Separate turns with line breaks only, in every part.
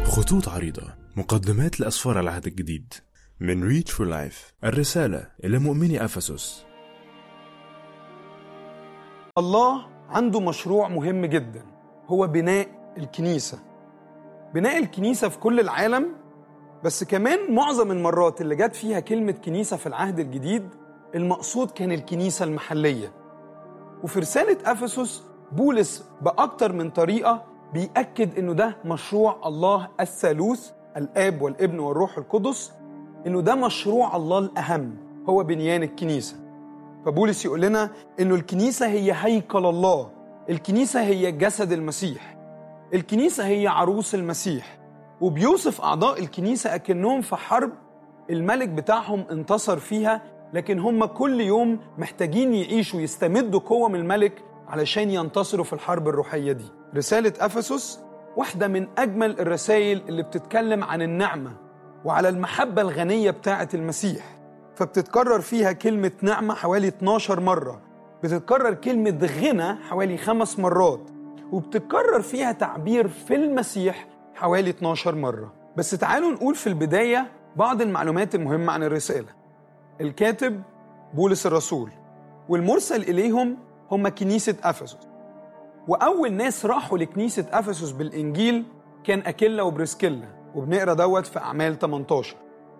خطوط عريضة مقدمات لأسفار العهد الجديد من ريتش فور لايف الرسالة إلى مؤمني أفسس
الله عنده مشروع مهم جدا هو بناء الكنيسة بناء الكنيسة في كل العالم بس كمان معظم المرات اللي جت فيها كلمة كنيسة في العهد الجديد المقصود كان الكنيسة المحلية وفي رسالة أفسس بولس بأكتر من طريقة بيأكد إنه ده مشروع الله الثالوث الآب والابن والروح القدس إنه ده مشروع الله الأهم هو بنيان الكنيسة فبولس يقول لنا إنه الكنيسة هي هيكل الله الكنيسة هي جسد المسيح الكنيسة هي عروس المسيح وبيوصف أعضاء الكنيسة أكنهم في حرب الملك بتاعهم انتصر فيها لكن هم كل يوم محتاجين يعيشوا يستمدوا قوة من الملك علشان ينتصروا في الحرب الروحية دي رسالة أفسس واحدة من أجمل الرسائل اللي بتتكلم عن النعمة وعلى المحبة الغنية بتاعة المسيح فبتتكرر فيها كلمة نعمة حوالي 12 مرة بتتكرر كلمة غنى حوالي خمس مرات وبتتكرر فيها تعبير في المسيح حوالي 12 مرة بس تعالوا نقول في البداية بعض المعلومات المهمة عن الرسالة الكاتب بولس الرسول والمرسل إليهم هم كنيسة أفسس وأول ناس راحوا لكنيسة أفسس بالإنجيل كان أكيلا وبريسكيلا وبنقرا دوت في أعمال 18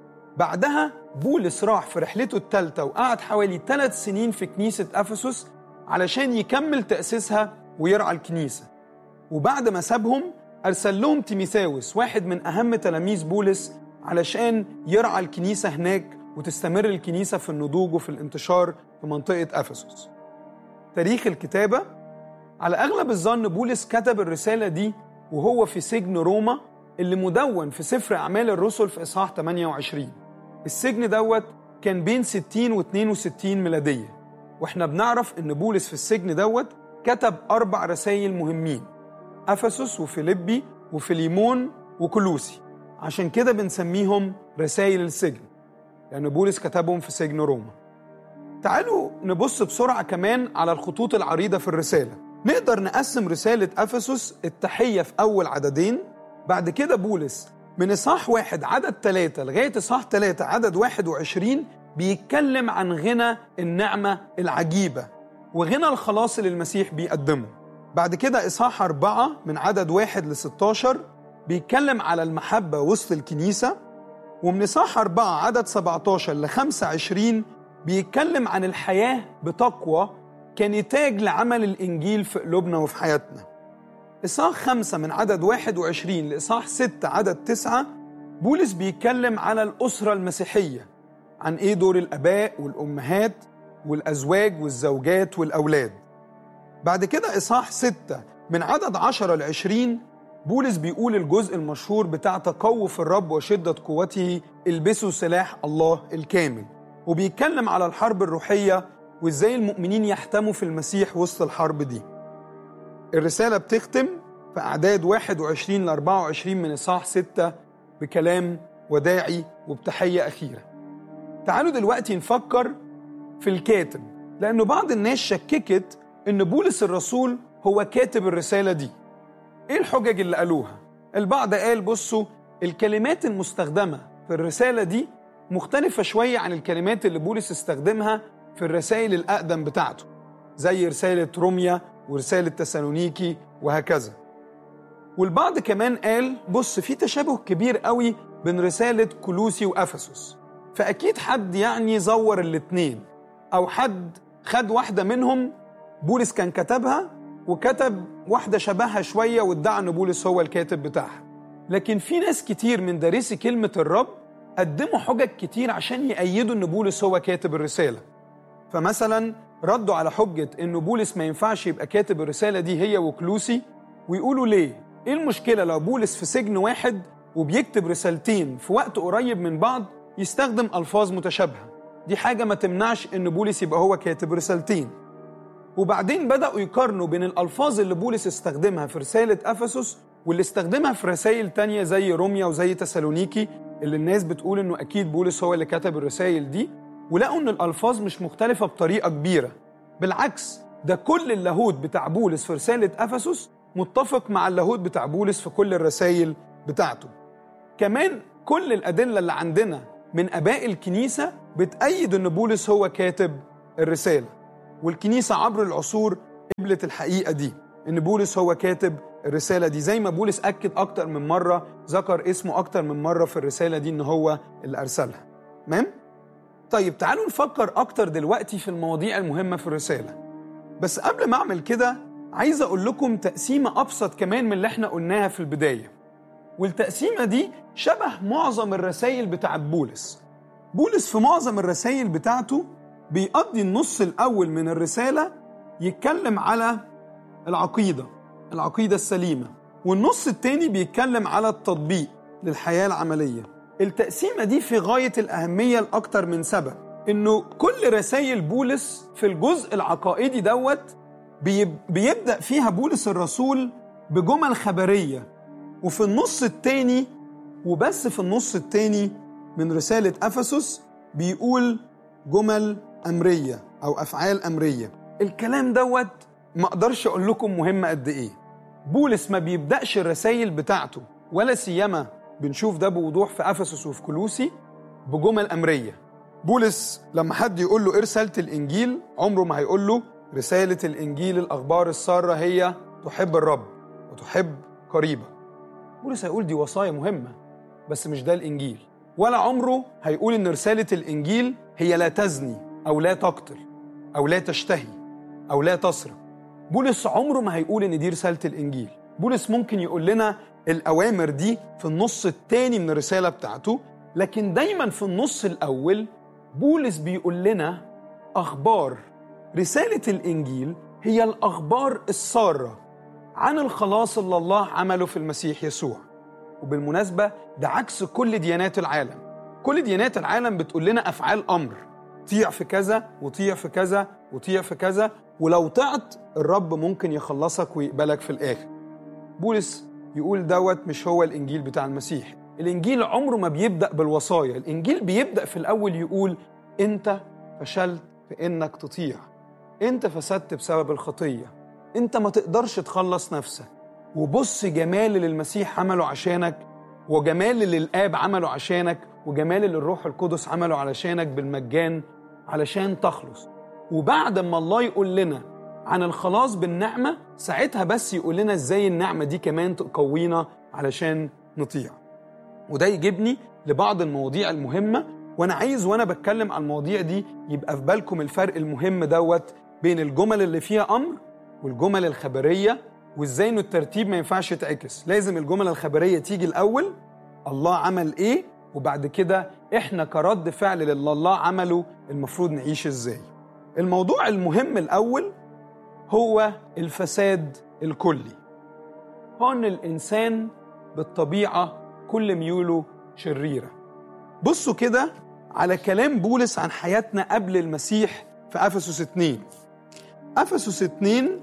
بعدها بولس راح في رحلته الثالثة وقعد حوالي ثلاث سنين في كنيسة أفسس علشان يكمل تأسيسها ويرعى الكنيسة وبعد ما سابهم أرسل لهم تيميثاوس واحد من أهم تلاميذ بولس علشان يرعى الكنيسة هناك وتستمر الكنيسة في النضوج وفي الانتشار في منطقة أفسس تاريخ الكتابة على أغلب الظن بولس كتب الرسالة دي وهو في سجن روما اللي مدون في سفر أعمال الرسل في إصحاح 28 السجن دوت كان بين 60 و 62 ميلادية واحنا بنعرف ان بولس في السجن دوت كتب أربع رسائل مهمين أفسس وفيليبي وفيليمون وكلوسي عشان كده بنسميهم رسائل السجن لأن بولس كتبهم في سجن روما تعالوا نبص بسرعة كمان على الخطوط العريضة في الرسالة نقدر نقسم رسالة أفسس التحية في أول عددين بعد كده بولس من إصحاح واحد عدد ثلاثة لغاية إصحاح ثلاثة عدد واحد وعشرين بيتكلم عن غنى النعمة العجيبة وغنى الخلاص اللي المسيح بيقدمه بعد كده إصحاح أربعة من عدد واحد ل 16 بيتكلم على المحبة وسط الكنيسة ومن إصحاح أربعة عدد 17 ل 25 بيتكلم عن الحياة بتقوى كنتاج لعمل الإنجيل في قلوبنا وفي حياتنا إصحاح خمسة من عدد 21 لإصحاح ستة عدد تسعة بولس بيتكلم على الأسرة المسيحية عن إيه دور الآباء والأمهات والأزواج والزوجات والأولاد بعد كده إصحاح ستة من عدد 10 ل 20 بولس بيقول الجزء المشهور بتاع تقوى في الرب وشدة قوته البسوا سلاح الله الكامل وبيتكلم على الحرب الروحية وإزاي المؤمنين يحتموا في المسيح وسط الحرب دي الرسالة بتختم في أعداد 21 ل 24 من إصحاح 6 بكلام وداعي وبتحية أخيرة تعالوا دلوقتي نفكر في الكاتب لأنه بعض الناس شككت إن بولس الرسول هو كاتب الرسالة دي إيه الحجج اللي قالوها؟ البعض قال بصوا الكلمات المستخدمة في الرسالة دي مختلفة شوية عن الكلمات اللي بولس استخدمها في الرسائل الأقدم بتاعته زي رسالة روميا ورسالة تسالونيكي وهكذا والبعض كمان قال بص في تشابه كبير قوي بين رسالة كلوسي وأفسس فأكيد حد يعني زور الاتنين أو حد خد واحدة منهم بولس كان كتبها وكتب واحدة شبهها شوية وادعى أن بولس هو الكاتب بتاعها لكن في ناس كتير من دارسي كلمة الرب قدموا حجج كتير عشان يأيدوا أن بولس هو كاتب الرسالة فمثلا ردوا على حجة أن بولس ما ينفعش يبقى كاتب الرسالة دي هي وكلوسي ويقولوا ليه؟ إيه المشكلة لو بولس في سجن واحد وبيكتب رسالتين في وقت قريب من بعض يستخدم ألفاظ متشابهة دي حاجة ما تمنعش أن بولس يبقى هو كاتب رسالتين وبعدين بدأوا يقارنوا بين الألفاظ اللي بولس استخدمها في رسالة أفسس واللي استخدمها في رسائل تانية زي روميا وزي تسالونيكي اللي الناس بتقول إنه أكيد بولس هو اللي كتب الرسائل دي ولقوا إن الألفاظ مش مختلفة بطريقة كبيرة بالعكس ده كل اللاهوت بتاع بولس في رسالة أفسس متفق مع اللاهوت بتاع بولس في كل الرسائل بتاعته كمان كل الأدلة اللي عندنا من آباء الكنيسة بتأيد إن بولس هو كاتب الرسالة والكنيسة عبر العصور قبلت الحقيقة دي إن بولس هو كاتب الرسالة دي زي ما بولس أكد أكتر من مرة ذكر اسمه أكتر من مرة في الرسالة دي إن هو اللي أرسلها تمام؟ طيب تعالوا نفكر أكتر دلوقتي في المواضيع المهمة في الرسالة بس قبل ما أعمل كده عايز أقول لكم تقسيمة أبسط كمان من اللي إحنا قلناها في البداية والتقسيمة دي شبه معظم الرسائل بتاعت بولس بولس في معظم الرسائل بتاعته بيقضي النص الأول من الرسالة يتكلم على العقيدة العقيدة السليمة والنص التاني بيتكلم على التطبيق للحياة العملية التقسيمة دي في غاية الأهمية لأكتر من سبب إنه كل رسائل بولس في الجزء العقائدي دوت بيبدأ فيها بولس الرسول بجمل خبرية وفي النص التاني وبس في النص التاني من رسالة أفسس بيقول جمل أمرية أو أفعال أمرية الكلام دوت ما أقدرش أقول لكم مهم قد إيه بولس ما بيبدأش الرسائل بتاعته ولا سيما بنشوف ده بوضوح في أفسس وفي كلوسي بجمل أمرية بولس لما حد يقول له إيه رسالة الإنجيل عمره ما هيقول له رسالة الإنجيل الأخبار السارة هي تحب الرب وتحب قريبك بولس هيقول دي وصايا مهمة بس مش ده الإنجيل ولا عمره هيقول إن رسالة الإنجيل هي لا تزني أو لا تقتل أو لا تشتهي أو لا تسرق بولس عمره ما هيقول إن دي رسالة الإنجيل بولس ممكن يقول لنا الأوامر دي في النص التاني من الرسالة بتاعته لكن دايما في النص الأول بولس بيقول لنا أخبار رسالة الإنجيل هي الأخبار السارة عن الخلاص اللي الله عمله في المسيح يسوع وبالمناسبة ده عكس كل ديانات العالم كل ديانات العالم بتقول لنا أفعال أمر طيع في كذا وطيع في كذا وطيع في كذا ولو طعت الرب ممكن يخلصك ويقبلك في الآخر بولس يقول دوت مش هو الإنجيل بتاع المسيح الإنجيل عمره ما بيبدأ بالوصايا الإنجيل بيبدأ في الأول يقول أنت فشلت في إنك تطيع أنت فسدت بسبب الخطية أنت ما تقدرش تخلص نفسك وبص جمال اللي المسيح عمله عشانك وجمال اللي الآب عمله عشانك وجمال اللي الروح القدس عمله علشانك بالمجان علشان تخلص وبعد ما الله يقول لنا عن الخلاص بالنعمة ساعتها بس يقول لنا ازاي النعمة دي كمان تقوينا علشان نطيع وده يجيبني لبعض المواضيع المهمة وانا عايز وانا بتكلم عن المواضيع دي يبقى في بالكم الفرق المهم دوت بين الجمل اللي فيها امر والجمل الخبرية وازاي انه الترتيب ما ينفعش يتعكس لازم الجمل الخبرية تيجي الاول الله عمل ايه وبعد كده احنا كرد فعل للي الله عمله المفروض نعيش ازاي الموضوع المهم الاول هو الفساد الكلي هو ان الانسان بالطبيعه كل ميوله شريره بصوا كده على كلام بولس عن حياتنا قبل المسيح في افسس 2 افسس 2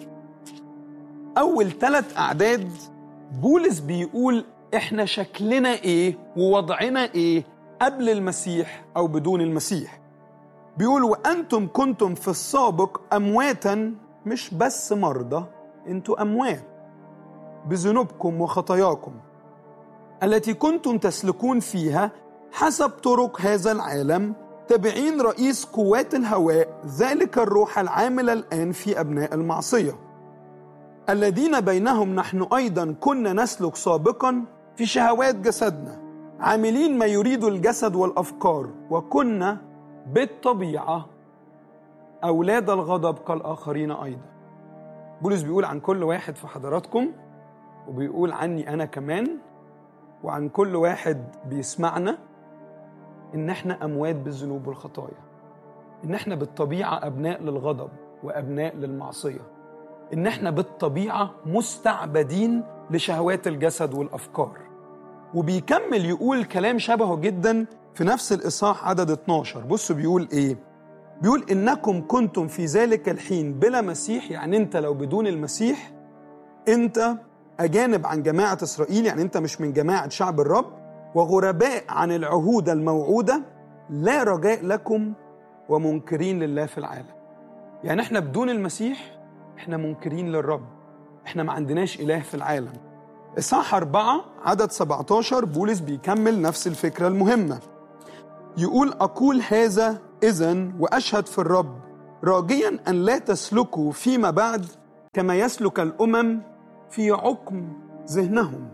اول ثلاث اعداد بولس بيقول احنا شكلنا ايه ووضعنا ايه قبل المسيح او بدون المسيح بيقول وانتم كنتم في السابق امواتا مش بس مرضى انتوا اموات بذنوبكم وخطاياكم التي كنتم تسلكون فيها حسب طرق هذا العالم تابعين رئيس قوات الهواء ذلك الروح العامل الان في ابناء المعصيه الذين بينهم نحن ايضا كنا نسلك سابقا في شهوات جسدنا عاملين ما يريد الجسد والافكار وكنا بالطبيعه اولاد الغضب كالاخرين ايضا بولس بيقول عن كل واحد في حضراتكم وبيقول عني انا كمان وعن كل واحد بيسمعنا ان احنا اموات بالذنوب والخطايا ان احنا بالطبيعه ابناء للغضب وابناء للمعصيه ان احنا بالطبيعه مستعبدين لشهوات الجسد والافكار وبيكمل يقول كلام شبهه جدا في نفس الاصحاح عدد 12 بصوا بيقول ايه بيقول انكم كنتم في ذلك الحين بلا مسيح يعني انت لو بدون المسيح انت اجانب عن جماعه اسرائيل يعني انت مش من جماعه شعب الرب وغرباء عن العهود الموعوده لا رجاء لكم ومنكرين لله في العالم يعني احنا بدون المسيح احنا منكرين للرب احنا ما عندناش اله في العالم إصحاح أربعة عدد 17 بولس بيكمل نفس الفكرة المهمة يقول أقول هذا إذا وأشهد في الرب راجيا أن لا تسلكوا فيما بعد كما يسلك الأمم في عقم ذهنهم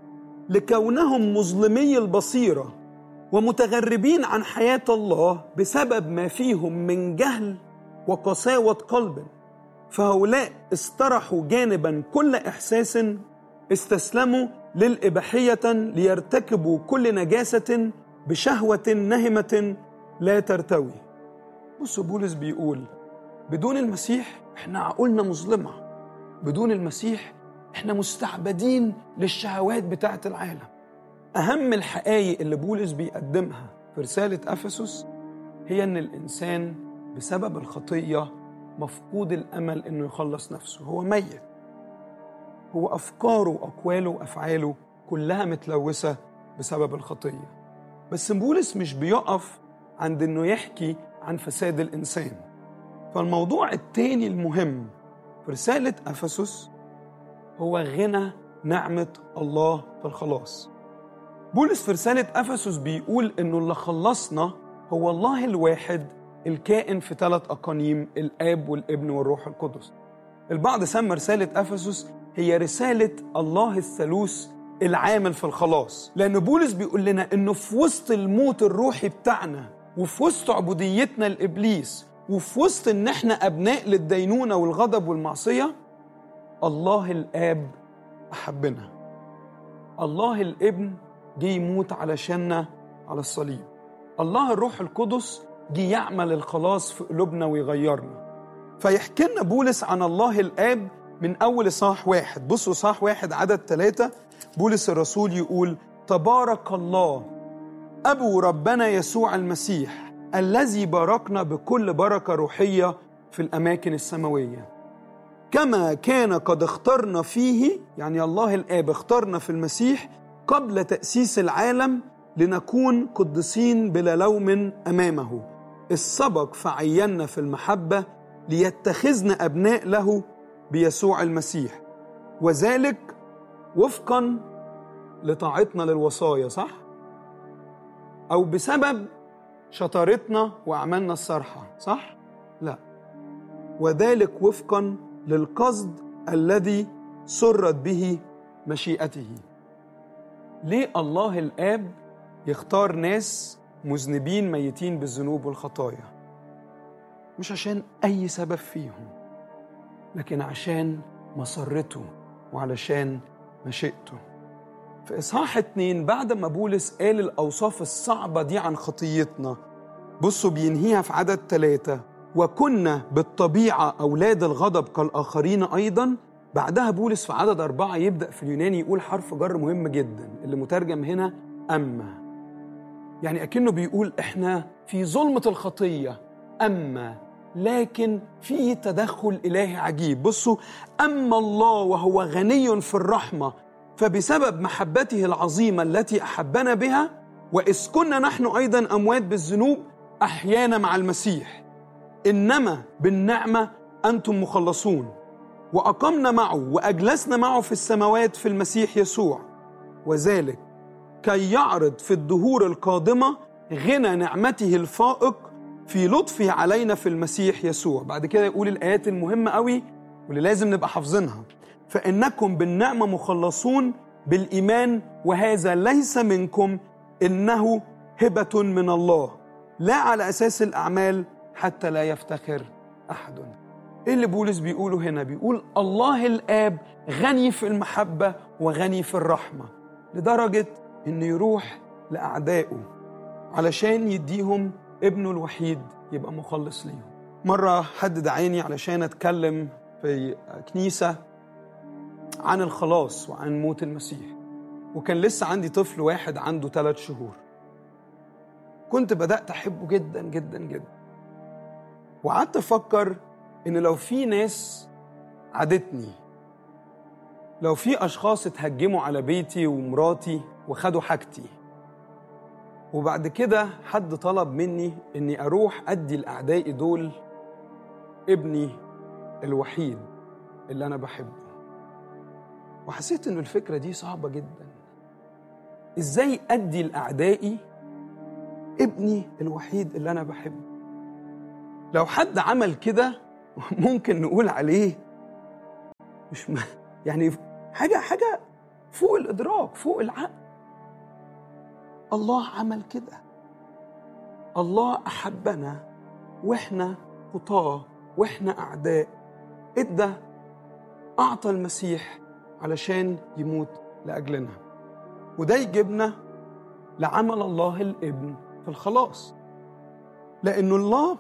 لكونهم مظلمي البصيرة ومتغربين عن حياة الله بسبب ما فيهم من جهل وقساوة قلب فهؤلاء استرحوا جانبا كل إحساس استسلموا للإباحية ليرتكبوا كل نجاسة بشهوة نهمة لا ترتوي بصوا بولس بيقول بدون المسيح احنا عقولنا مظلمة بدون المسيح احنا مستعبدين للشهوات بتاعة العالم أهم الحقائق اللي بولس بيقدمها في رسالة أفسس هي إن الإنسان بسبب الخطية مفقود الأمل إنه يخلص نفسه هو ميت هو أفكاره وأقواله وأفعاله كلها متلوثة بسبب الخطية بس بولس مش بيقف عند إنه يحكي عن فساد الإنسان فالموضوع التاني المهم في رسالة أفسس هو غنى نعمة الله في الخلاص بولس في رسالة أفسس بيقول إنه اللي خلصنا هو الله الواحد الكائن في ثلاث أقانيم الآب والابن والروح القدس البعض سمى رسالة أفسس هي رسالة الله الثالوث العامل في الخلاص لأن بولس بيقول لنا إنه في وسط الموت الروحي بتاعنا وفي وسط عبوديتنا لإبليس وفي وسط إن إحنا أبناء للدينونة والغضب والمعصية الله الآب أحبنا الله الابن جه يموت علشاننا على الصليب الله الروح القدس جه يعمل الخلاص في قلوبنا ويغيرنا فيحكي لنا بولس عن الله الآب من أول صاح واحد بصوا صاح واحد عدد ثلاثة بولس الرسول يقول تبارك الله أبو ربنا يسوع المسيح الذي باركنا بكل بركة روحية في الأماكن السماوية كما كان قد اخترنا فيه يعني الله الآب اخترنا في المسيح قبل تأسيس العالم لنكون قدسين بلا لوم أمامه السبق فعينا في المحبة ليتخذنا أبناء له بيسوع المسيح وذلك وفقا لطاعتنا للوصايا صح؟ أو بسبب شطارتنا وأعمالنا الصالحة صح؟ لا وذلك وفقا للقصد الذي سرت به مشيئته ليه الله الآب يختار ناس مذنبين ميتين بالذنوب والخطايا مش عشان أي سبب فيهم لكن عشان مسرته وعلشان مشيئته في إصحاح اتنين بعد ما بولس قال الأوصاف الصعبة دي عن خطيتنا بصوا بينهيها في عدد ثلاثة وكنا بالطبيعة أولاد الغضب كالآخرين أيضا بعدها بولس في عدد أربعة يبدأ في اليوناني يقول حرف جر مهم جدا اللي مترجم هنا أما يعني أكنه بيقول إحنا في ظلمة الخطية أما لكن في تدخل إلهي عجيب بصوا أما الله وهو غني في الرحمة فبسبب محبته العظيمة التي أحبنا بها وإذ كنا نحن أيضا أموات بالذنوب أحيانا مع المسيح إنما بالنعمة أنتم مخلصون وأقمنا معه وأجلسنا معه في السماوات في المسيح يسوع وذلك كي يعرض في الدهور القادمة غنى نعمته الفائق في لطفه علينا في المسيح يسوع بعد كده يقول الآيات المهمة قوي واللي لازم نبقى حافظينها فإنكم بالنعمة مخلصون بالإيمان وهذا ليس منكم إنه هبة من الله لا على أساس الأعمال حتى لا يفتخر أحد إيه اللي بولس بيقوله هنا بيقول الله الآب غني في المحبة وغني في الرحمة لدرجة إنه يروح لأعدائه علشان يديهم ابنه الوحيد يبقى مخلص ليهم مرة حد دعاني علشان أتكلم في كنيسة عن الخلاص وعن موت المسيح وكان لسه عندي طفل واحد عنده ثلاث شهور كنت بدأت أحبه جدا جدا جدا وقعدت أفكر إن لو في ناس عادتني لو في أشخاص اتهجموا على بيتي ومراتي وخدوا حاجتي وبعد كده حد طلب مني إني أروح أدي لأعدائي دول ابني الوحيد اللي أنا بحبه وحسيت إن الفكرة دي صعبة جدا إزاي أدي لأعدائي ابني الوحيد اللي أنا بحبه لو حد عمل كده ممكن نقول عليه مش م... يعني حاجة حاجة فوق الإدراك فوق العقل الله عمل كده الله أحبنا وإحنا خطاة وإحنا أعداء إدى أعطى المسيح علشان يموت لأجلنا وده يجيبنا لعمل الله الابن في الخلاص لأنه الله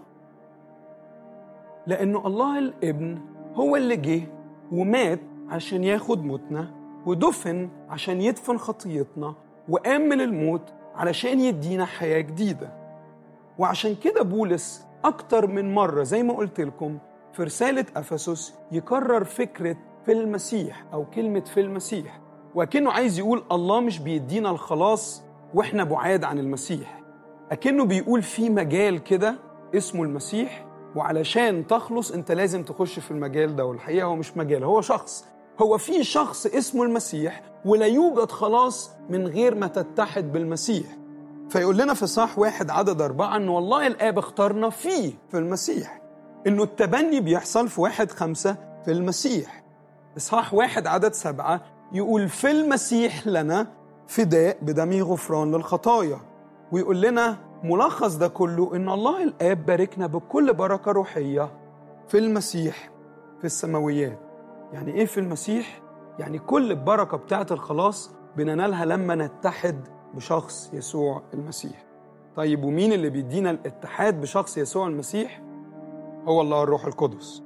لأنه الله الابن هو اللي جه ومات عشان ياخد موتنا ودفن عشان يدفن خطيتنا وقام من الموت علشان يدينا حياة جديدة وعشان كده بولس أكتر من مرة زي ما قلت لكم في رسالة أفسس يكرر فكرة في المسيح أو كلمة في المسيح وكأنه عايز يقول الله مش بيدينا الخلاص وإحنا بعاد عن المسيح أكنه بيقول في مجال كده اسمه المسيح وعلشان تخلص انت لازم تخش في المجال ده والحقيقه هو مش مجال هو شخص هو في شخص اسمه المسيح ولا يوجد خلاص من غير ما تتحد بالمسيح فيقول لنا في صح واحد عدد أربعة أن والله الآب اختارنا فيه في المسيح أنه التبني بيحصل في واحد خمسة في المسيح إصحاح واحد عدد سبعة يقول في المسيح لنا فداء بدمه غفران للخطايا ويقول لنا ملخص ده كله ان الله الاب باركنا بكل بركه روحيه في المسيح في السماويات يعني ايه في المسيح يعني كل البركه بتاعه الخلاص بننالها لما نتحد بشخص يسوع المسيح طيب ومين اللي بيدينا الاتحاد بشخص يسوع المسيح هو الله الروح القدس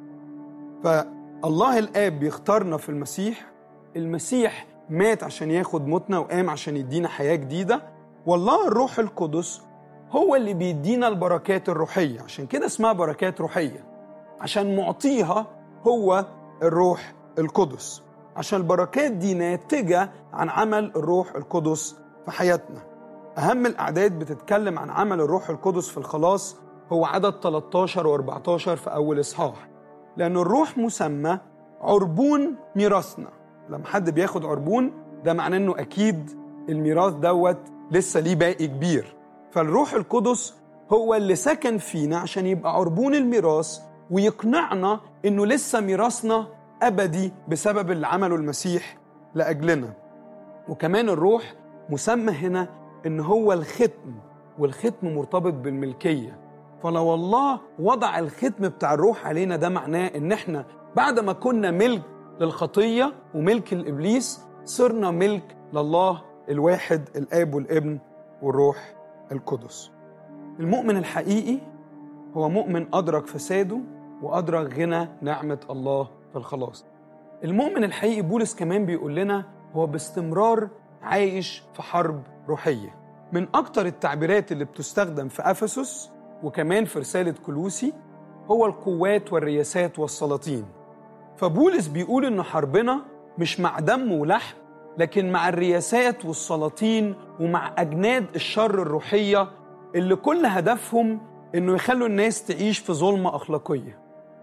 فالله الاب بيختارنا في المسيح المسيح مات عشان ياخد موتنا وقام عشان يدينا حياه جديده والله الروح القدس هو اللي بيدينا البركات الروحية عشان كده اسمها بركات روحية عشان معطيها هو الروح القدس عشان البركات دي ناتجة عن عمل الروح القدس في حياتنا أهم الأعداد بتتكلم عن عمل الروح القدس في الخلاص هو عدد 13 و14 في أول إصحاح لأن الروح مسمى عربون ميراثنا لما حد بياخد عربون ده معناه إنه أكيد الميراث دوت لسه ليه باقي كبير فالروح القدس هو اللي سكن فينا عشان يبقى عربون الميراث ويقنعنا انه لسه ميراثنا ابدي بسبب اللي عمله المسيح لاجلنا وكمان الروح مسمى هنا ان هو الختم والختم مرتبط بالملكيه فلو الله وضع الختم بتاع الروح علينا ده معناه ان احنا بعد ما كنا ملك للخطيه وملك الابليس صرنا ملك لله الواحد الاب والابن والروح القدس المؤمن الحقيقي هو مؤمن أدرك فساده وأدرك غنى نعمة الله في الخلاص المؤمن الحقيقي بولس كمان بيقول لنا هو باستمرار عايش في حرب روحية من أكتر التعبيرات اللي بتستخدم في أفسس وكمان في رسالة كلوسي هو القوات والرياسات والسلاطين فبولس بيقول إن حربنا مش مع دم ولحم لكن مع الرياسات والسلاطين ومع أجناد الشر الروحية اللي كل هدفهم إنه يخلوا الناس تعيش في ظلمة أخلاقية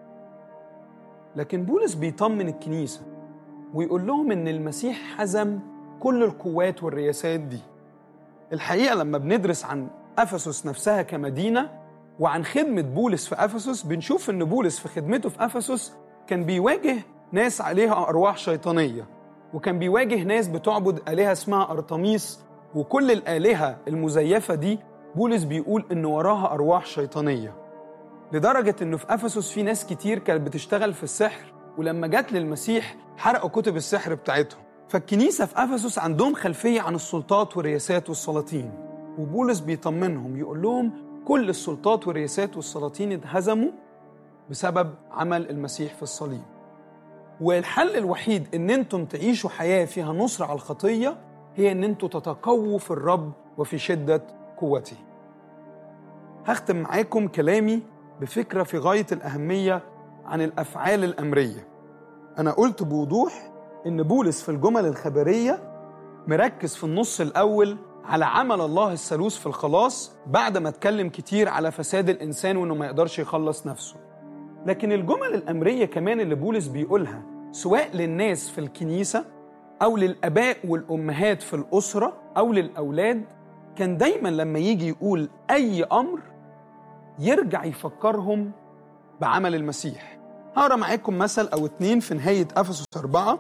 لكن بولس بيطمن الكنيسة ويقول لهم إن المسيح حزم كل القوات والرياسات دي الحقيقة لما بندرس عن أفسس نفسها كمدينة وعن خدمة بولس في أفسس بنشوف إن بولس في خدمته في أفسس كان بيواجه ناس عليها أرواح شيطانية وكان بيواجه ناس بتعبد آلهة اسمها أرطميس وكل الآلهة المزيفة دي بولس بيقول إن وراها أرواح شيطانية لدرجة إنه في أفسس في ناس كتير كانت بتشتغل في السحر ولما جت للمسيح حرقوا كتب السحر بتاعتهم فالكنيسة في أفسس عندهم خلفية عن السلطات والرياسات والسلاطين وبولس بيطمنهم يقول لهم كل السلطات والرياسات والسلاطين اتهزموا بسبب عمل المسيح في الصليب والحل الوحيد ان انتم تعيشوا حياه فيها نصر على الخطيه هي ان انتم تتقووا في الرب وفي شده قوته. هختم معاكم كلامي بفكره في غايه الاهميه عن الافعال الامريه. انا قلت بوضوح ان بولس في الجمل الخبريه مركز في النص الاول على عمل الله الثالوث في الخلاص بعد ما اتكلم كتير على فساد الانسان وانه ما يقدرش يخلص نفسه. لكن الجمل الامريه كمان اللي بولس بيقولها سواء للناس في الكنيسه او للاباء والامهات في الاسره او للاولاد كان دايما لما يجي يقول اي امر يرجع يفكرهم بعمل المسيح هقرا معاكم مثل او اتنين في نهايه افسس اربعه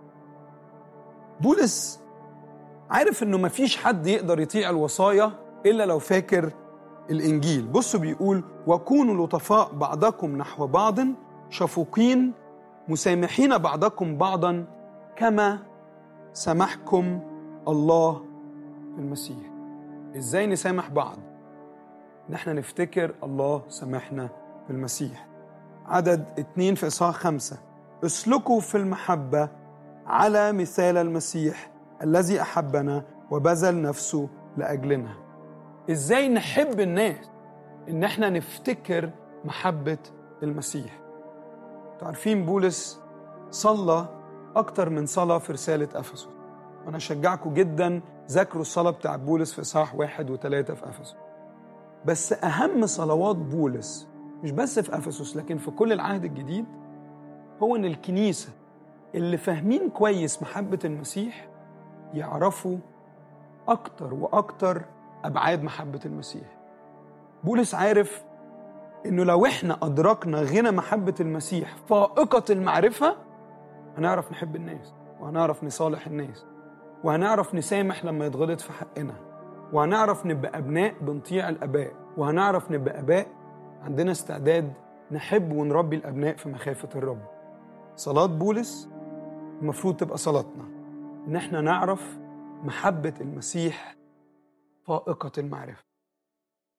بولس عارف انه مفيش حد يقدر يطيع الوصايا الا لو فاكر الانجيل بصوا بيقول وكونوا لطفاء بعضكم نحو بعض شفوقين مسامحين بعضكم بعضا كما سمحكم الله في المسيح ازاي نسامح بعض ان احنا نفتكر الله سامحنا في المسيح عدد اتنين في إصحاح خمسة اسلكوا في المحبة على مثال المسيح الذي أحبنا وبذل نفسه لأجلنا إزاي نحب الناس إن احنا نفتكر محبة المسيح تعرفين بولس صلى أكتر من صلاة في رسالة أفسس وأنا أشجعكم جدا ذاكروا الصلاة بتاع بولس في إصحاح واحد وثلاثة في أفسس بس أهم صلوات بولس مش بس في افسس لكن في كل العهد الجديد هو ان الكنيسه اللي فاهمين كويس محبه المسيح يعرفوا اكتر واكتر ابعاد محبه المسيح بولس عارف انه لو احنا ادركنا غنى محبه المسيح فائقه المعرفه هنعرف نحب الناس وهنعرف نصالح الناس وهنعرف نسامح لما يتغلط في حقنا وهنعرف نبقى ابناء بنطيع الاباء وهنعرف نبقى اباء عندنا استعداد نحب ونربي الابناء في مخافه الرب صلاه بولس المفروض تبقى صلاتنا ان احنا نعرف محبه المسيح فائقه المعرفه